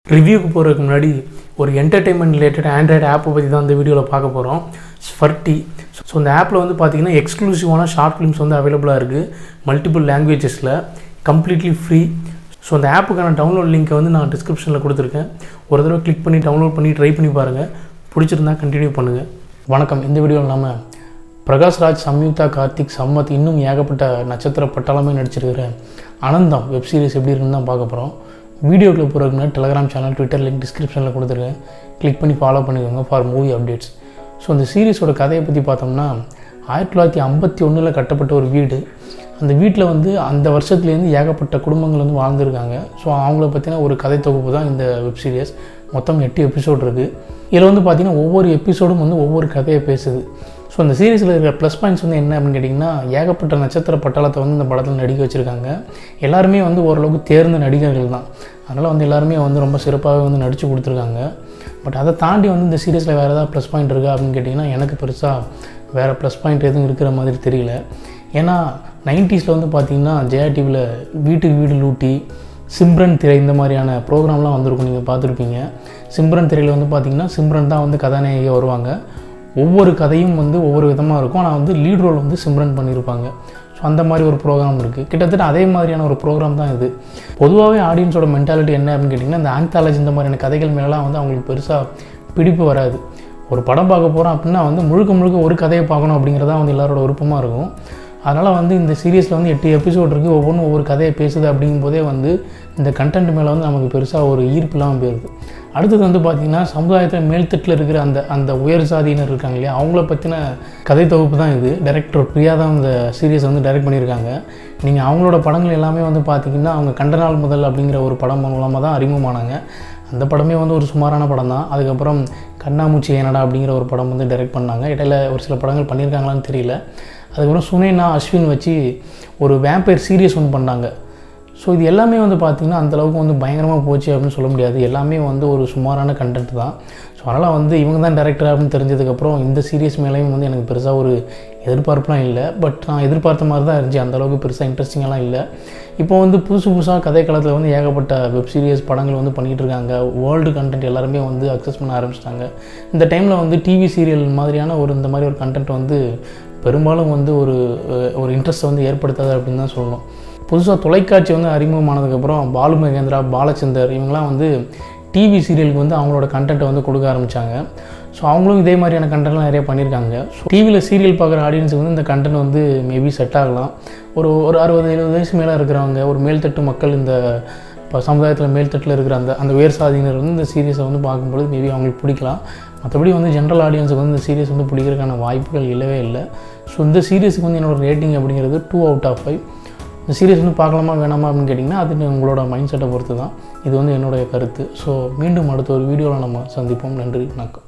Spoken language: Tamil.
ரிவ்யூக்கு போகிறதுக்கு முன்னாடி ஒரு என்டர்டெயின்மெண்ட் ரிலேட்டட் ஆண்ட்ராய்டு ஆப்பை பற்றி தான் இந்த வீடியோவில் பார்க்க போகிறோம் ஸ்வர்ட்டி ஸோ இந்த ஆப்பில் வந்து பார்த்தீங்கன்னா எக்ஸ்க்ளூசிவான ஷார்ட் ஃபிலிம்ஸ் வந்து அவைலபிளாக இருக்குது மல்டிபிள் லாங்குவேஜஸில் கம்ப்ளீட்லி ஃப்ரீ ஸோ அந்த ஆப்புக்கான டவுன்லோட் லிங்க்கை வந்து நான் டிஸ்கிரிப்ஷனில் கொடுத்துருக்கேன் ஒரு தடவை கிளிக் பண்ணி டவுன்லோட் பண்ணி ட்ரை பண்ணி பாருங்கள் பிடிச்சிருந்தா கண்டினியூ பண்ணுங்கள் வணக்கம் இந்த வீடியோவில் நாம பிரகாஷ்ராஜ் சம்யுக்தா கார்த்திக் சம்மத் இன்னும் ஏகப்பட்ட நட்சத்திர பட்டாளமே நடிச்சிருக்கிற அனந்தம் வெப் சீரிஸ் எப்படி இருக்குன்னு தான் பார்க்க போகிறோம் வீடியோக்குள்ள போகிறதுக்கு முன்னாடி டெலகிராம் சேனல் ட்விட்டர் லிங்க் டிஸ்கிரிப்ஷனில் கொடுத்துருக்கேன் கிளிக் பண்ணி ஃபாலோ பண்ணிக்கோங்க ஃபார் மூவி அப்டேட்ஸ் ஸோ இந்த சீரிஸோட கதையை பற்றி பார்த்தோம்னா ஆயிரத்தி தொள்ளாயிரத்தி ஐம்பத்தி ஒன்றில் கட்டப்பட்ட ஒரு வீடு அந்த வீட்டில் வந்து அந்த வருஷத்துலேருந்து ஏகப்பட்ட குடும்பங்கள் வந்து வாழ்ந்துருக்காங்க ஸோ அவங்கள பற்றின ஒரு கதை தொகுப்பு தான் இந்த வெப் சீரிஸ் மொத்தம் எட்டு எபிசோட் இருக்குது இதில் வந்து பார்த்திங்கன்னா ஒவ்வொரு எபிசோடும் வந்து ஒவ்வொரு கதையை பேசுது ஸோ இந்த சீரிஸில் இருக்கிற ப்ளஸ் பாயிண்ட்ஸ் வந்து என்ன அப்படின்னு கேட்டிங்கன்னா ஏகப்பட்ட நட்சத்திர பட்டாளத்தை வந்து இந்த படத்தில் நடிக்க வச்சுருக்காங்க எல்லாருமே வந்து ஓரளவுக்கு தேர்ந்த நடிகர்கள் தான் அதனால் வந்து எல்லாருமே வந்து ரொம்ப சிறப்பாகவே வந்து நடித்து கொடுத்துருக்காங்க பட் அதை தாண்டி வந்து இந்த சீரிஸில் வேறு ஏதாவது ப்ளஸ் பாயிண்ட் இருக்கா அப்படின்னு கேட்டிங்கன்னா எனக்கு பெருசாக வேறு ப்ளஸ் பாயிண்ட் எதுவும் இருக்கிற மாதிரி தெரியல ஏன்னா நைன்ட்டீஸில் வந்து பார்த்திங்கன்னா ஜெயா டிவியில் வீட்டுக்கு வீடு லூட்டி சிம்ரன் திரை இந்த மாதிரியான ப்ரோக்ராம்லாம் வந்திருக்கும் நீங்கள் பார்த்துருப்பீங்க சிம்ரன் திரையில் வந்து பார்த்திங்கன்னா சிம்ரன் தான் வந்து கதாநாயகியாக வருவாங்க ஒவ்வொரு கதையும் வந்து ஒவ்வொரு விதமாக இருக்கும் ஆனால் வந்து லீட் ரோல் வந்து சிம்ரன் பண்ணியிருப்பாங்க ஸோ அந்த மாதிரி ஒரு ப்ரோக்ராம் இருக்குது கிட்டத்தட்ட அதே மாதிரியான ஒரு ப்ரோக்ராம் தான் இது பொதுவாகவே ஆடியன்ஸோட மென்டாலிட்டி என்ன அப்படின்னு கேட்டிங்கன்னா இந்த ஆந்தாலஜி இந்த மாதிரியான கதைகள் மேலாம் வந்து அவங்களுக்கு பெருசாக பிடிப்பு வராது ஒரு படம் பார்க்க போகிறோம் அப்படின்னா வந்து முழுக்க முழுக்க ஒரு கதையை பார்க்கணும் அப்படிங்கிறதா வந்து எல்லாரோட விருப்பமாக இருக்கும் அதனால் வந்து இந்த சீரியஸில் வந்து எட்டு எபிசோட் இருக்குது ஒவ்வொன்றும் ஒவ்வொரு கதையை பேசுது அப்படிங்கும் போதே வந்து இந்த கண்டென்ட் மேலே வந்து நமக்கு பெருசாக ஒரு ஈர்ப்பு இல்லாமல் போயிடுது அடுத்தது வந்து பார்த்திங்கன்னா சமுதாயத்தில் மேல்தட்டில் இருக்கிற அந்த அந்த உயர் சாதியினர் இருக்காங்க இல்லையா அவங்கள பற்றின கதை தொகுப்பு தான் இது டைரக்டர் பிரியா தான் இந்த சீரியஸ் வந்து டைரக்ட் பண்ணியிருக்காங்க நீங்கள் அவங்களோட படங்கள் எல்லாமே வந்து பார்த்திங்கன்னா அவங்க கண்ட நாள் முதல் அப்படிங்கிற ஒரு படம் மூலமாக தான் அறிமுகமானாங்க அந்த படமே வந்து ஒரு சுமாரான படம் தான் அதுக்கப்புறம் கண்ணாமூச்சி ஏனடா அப்படிங்கிற ஒரு படம் வந்து டைரக்ட் பண்ணாங்க இடையில ஒரு சில படங்கள் பண்ணியிருக்காங்களான்னு தெரியல அதுக்கப்புறம் சுனேனா அஸ்வின் வச்சு ஒரு வேம்பயர் சீரியஸ் ஒன்று பண்ணாங்க ஸோ இது எல்லாமே வந்து பார்த்திங்கன்னா அந்தளவுக்கு வந்து பயங்கரமாக போச்சு அப்படின்னு சொல்ல முடியாது எல்லாமே வந்து ஒரு சுமாரான கண்டென்ட் தான் ஸோ அதனால் வந்து இவங்க தான் டேரக்டர் அப்படின்னு தெரிஞ்சதுக்கப்புறம் இந்த சீரியஸ் மேலேயும் வந்து எனக்கு பெருசாக ஒரு எதிர்பார்ப்புலாம் இல்லை பட் நான் எதிர்பார்த்த மாதிரி தான் இருந்துச்சு அந்தளவுக்கு பெருசாக இன்ட்ரெஸ்டிங்காலாம் இல்லை இப்போ வந்து புதுசு புதுசாக கதை காலத்தில் வந்து ஏகப்பட்ட வெப் சீரிஸ் படங்கள் வந்து பண்ணிகிட்டு இருக்காங்க வேர்ல்டு கண்டென்ட் எல்லாருமே வந்து அக்சஸ் பண்ண ஆரம்பிச்சிட்டாங்க இந்த டைமில் வந்து டிவி சீரியல் மாதிரியான ஒரு இந்த மாதிரி ஒரு கண்டென்ட் வந்து பெரும்பாலும் வந்து ஒரு ஒரு இன்ட்ரெஸ்ட்டை வந்து ஏற்படுத்தாது அப்படின்னு தான் சொல்லணும் புதுசாக தொலைக்காட்சி வந்து அறிமுகமானதுக்கப்புறம் பாலு மகேந்திரா பாலச்சந்தர் இவங்கெல்லாம் வந்து டிவி சீரியலுக்கு வந்து அவங்களோட கண்டென்ட்டை வந்து கொடுக்க ஆரம்பித்தாங்க ஸோ அவங்களும் இதே மாதிரியான கண்டென்ட்லாம் நிறைய பண்ணியிருக்காங்க ஸோ டிவியில் சீரியல் பார்க்குற ஆடியன்ஸுக்கு வந்து இந்த கண்டென்ட் வந்து மேபி செட் ஆகலாம் ஒரு ஒரு அறுபது எழுபது வயசு மேலே இருக்கிறவங்க ஒரு மேல்தட்டு மக்கள் இந்த இப்போ சமுதாயத்தில் மேல்தட்டில் இருக்கிற அந்த அந்த உயர் சாதியினர் வந்து இந்த சீரியஸை வந்து பார்க்கும்பொழுது மேபி அவங்களுக்கு பிடிக்கலாம் மற்றபடி வந்து ஜென்ரல் ஆடியன்ஸுக்கு வந்து இந்த சீரியஸ் வந்து பிடிக்கிறதுக்கான வாய்ப்புகள் இல்லவே இல்லை ஸோ இந்த சீரியஸுக்கு வந்து என்னோடய ரேட்டிங் அப்படிங்கிறது டூ அவுட் ஆஃப் ஃபைவ் இந்த சீரியஸ் வந்து பார்க்கலாமா வேணாமா அப்படின்னு கேட்டிங்கன்னா அது உங்களோட மைண்ட் செட்டை பொறுத்து தான் இது வந்து என்னுடைய கருத்து ஸோ மீண்டும் அடுத்த ஒரு வீடியோவில் நம்ம சந்திப்போம் நன்றி வணக்கம்